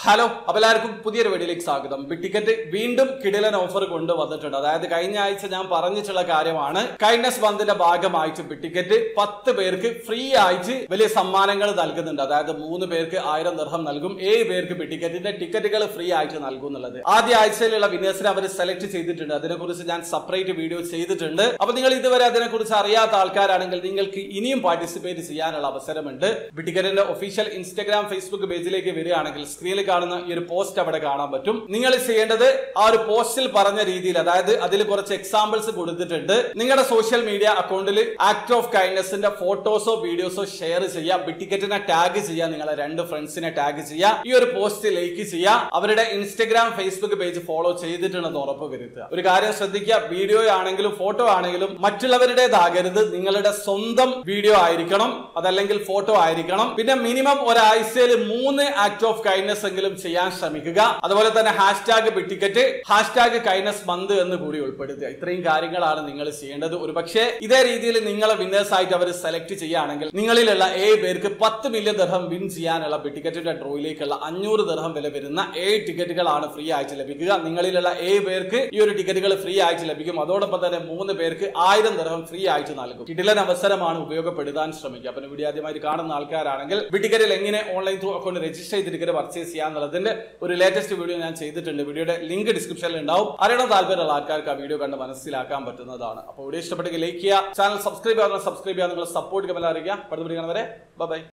hello അപ്പൊ എല്ലാവർക്കും പുതിയൊരു വീഡിയോയിലേക്ക് സ്വാഗതം ബിഗ് ടിക്കറ്റ് വീണ്ടും കിടിലൻ ഓഫർ കൊണ്ട് വന്നിട്ടുണ്ട് അതായത് കഴിഞ്ഞ ആഴ്ച ഞാൻ പറഞ്ഞിട്ടുള്ള കാര്യമാണ് കൈൻഡസ് ബന്ദിന്റെ ഭാഗമായിട്ട് ബിഗ് ടിക്കറ്റ് പത്ത് പേർക്ക് ഫ്രീ ആയിട്ട് വലിയ സമ്മാനങ്ങൾ നൽകുന്നുണ്ട് അതായത് മൂന്ന് പേർക്ക് ആയിരം ദർഹം നൽകും ഏഴ് പേർക്ക് ബിഗ് ടിക്കറ്റിന്റെ ടിക്കറ്റുകൾ ഫ്രീ ആയിട്ട് നൽകും എന്നുള്ളത് ആദ്യ ആഴ്ചയിലുള്ള വിനേഴ്സിനെ അവർ സെലക്ട് ചെയ്തിട്ടുണ്ട് അതിനെക്കുറിച്ച് ഞാൻ സെപ്പറേറ്റ് വീഡിയോ ചെയ്തിട്ടുണ്ട് അപ്പൊ നിങ്ങൾ ഇതുവരെ അതിനെക്കുറിച്ച് അറിയാത്ത ആൾക്കാരാണെങ്കിൽ നിങ്ങൾക്ക് ഇനിയും പാർട്ടിസിപ്പേറ്റ് ചെയ്യാനുള്ള അവസരമുണ്ട് ബിഗ് ടിക്കറ്റിന്റെ ഒഫീഷ്യൽ ഇൻസ്റ്റാഗ്രാം ഫേസ്ബുക്ക് പേജിലേക്ക് വരികയാണെങ്കിൽ സ്ക്രീനിൽ കാണുന്ന ഈ ഒരു പോസ്റ്റ് അവിടെ കാണാൻ പറ്റും നിങ്ങൾ ചെയ്യേണ്ടത് ആ ഒരു പോസ്റ്റിൽ പറഞ്ഞ രീതിയിൽ അതായത് അതിൽ കുറച്ച് എക്സാമ്പിൾസ് കൊടുത്തിട്ടുണ്ട് നിങ്ങളുടെ സോഷ്യൽ മീഡിയ അക്കൗണ്ടിൽ ആക്ട് ഓഫ് കൈൻഡ്നെസിന്റെ ഫോട്ടോസോ വീഡിയോസോ ഷെയർ ചെയ്യുക ബിഗ് ടിക്കറ്റിനെ ടാഗ് ചെയ്യുക നിങ്ങളെ രണ്ട് ഫ്രണ്ട്സിനെ ടാഗ് ചെയ്യുക ഈ ഒരു പോസ്റ്റ് ലൈക്ക് ചെയ്യുക അവരുടെ ഇൻസ്റ്റഗ്രാം ഫേസ്ബുക്ക് പേജ് ഫോളോ ചെയ്തിട്ടുണ്ടെന്ന് ഉറപ്പ് വരുത്തുക ഒരു കാര്യം ശ്രദ്ധിക്കുക വീഡിയോ ആണെങ്കിലും ഫോട്ടോ ആണെങ്കിലും മറ്റുള്ളവരുടേതാകരുത് നിങ്ങളുടെ സ്വന്തം വീഡിയോ ആയിരിക്കണം അതല്ലെങ്കിൽ ഫോട്ടോ ആയിരിക്കണം പിന്നെ മിനിമം ഒരാഴ്ചയിൽ മൂന്ന് ആക്ട് ഓഫ് കൈൻഡ്നെസ് എങ്കിലും ചെയ്യാൻ ശ്രമിക്കുക അതുപോലെ തന്നെ hashtag ticket hashtag kindness month എന്ന് കൂടി ഉൾപ്പെടുത്തുക ഇത്രയും കാര്യങ്ങളാണ് നിങ്ങൾ ചെയ്യേണ്ടത് ഒരു പക്ഷേ ഇതേ രീതിയിൽ നിങ്ങളെ വിന്നേഴ്സ് ആയിട്ട് അവർ സെലക്ട് ചെയ്യുകയാണെങ്കിൽ നിങ്ങളിലുള്ള ഏഴ് പേർക്ക് പത്ത് മില്യൺ ദർഹം വിൻ ചെയ്യാനുള്ള ടിക്കറ്റിന്റെ ഡ്രോയിലേക്കുള്ള അഞ്ഞൂറ് ദർഹം വില വരുന്ന ഏഴ് ടിക്കറ്റുകളാണ് ഫ്രീ ആയിട്ട് ലഭിക്കുക നിങ്ങളിലുള്ള ഏഴ് പേർക്ക് ഈ ഒരു ടിക്കറ്റുകൾ ഫ്രീ ആയിട്ട് ലഭിക്കും അതോടൊപ്പം തന്നെ മൂന്ന് പേർക്ക് ആയിരം ദർഹം ഫ്രീ ആയിട്ട് നൽകും കിടിലൻ അവസരമാണ് ഉപയോഗപ്പെടുത്താൻ ശ്രമിക്കുക അപ്പം വീഡിയോ ആദ്യമായിട്ട് കാണുന്ന ആൾക്കാരാണെങ്കിൽ ടിക്കറ്റിൽ എങ്ങനെ ഓൺലൈൻ ത്രൂ അക്കൗണ്ട് രജിസ്റ്റർ ചെയ്ത് ടിക്കറ്റ് പർച്ചേസ് ചെയ്യാന്നുള്ളതിന്റെ ഒരു ലേറ്റസ്റ്റ് വീഡിയോ ഞാൻ ചെയ്തിട്ടുണ്ട് വീഡിയോയുടെ ലിങ്ക് ഡിസ്ക്രിപ്ഷനിൽ ഉണ്ടാവും അറിയണം താല്പര്യമുള്ള ആൾക്കാർക്ക് ആ വീഡിയോ കണ്ട് മനസ്സിലാക്കാൻ പറ്റുന്നതാണ് അപ്പോൾ വീഡിയോ ഇഷ്ടപ്പെട്ടെങ്കിൽ ലൈക്ക് ചെയ്യുക ചാനൽ സബ്സ്ക്രൈബ് ചെയ്യാൻ സബ്സ്ക്രൈബ് ചെയ്യാൻ നിങ്ങൾ സപ്പോർട്ട് കമല അറിയിക്കുക പഠിപ്പിക്കുന്നവരെ ബൈ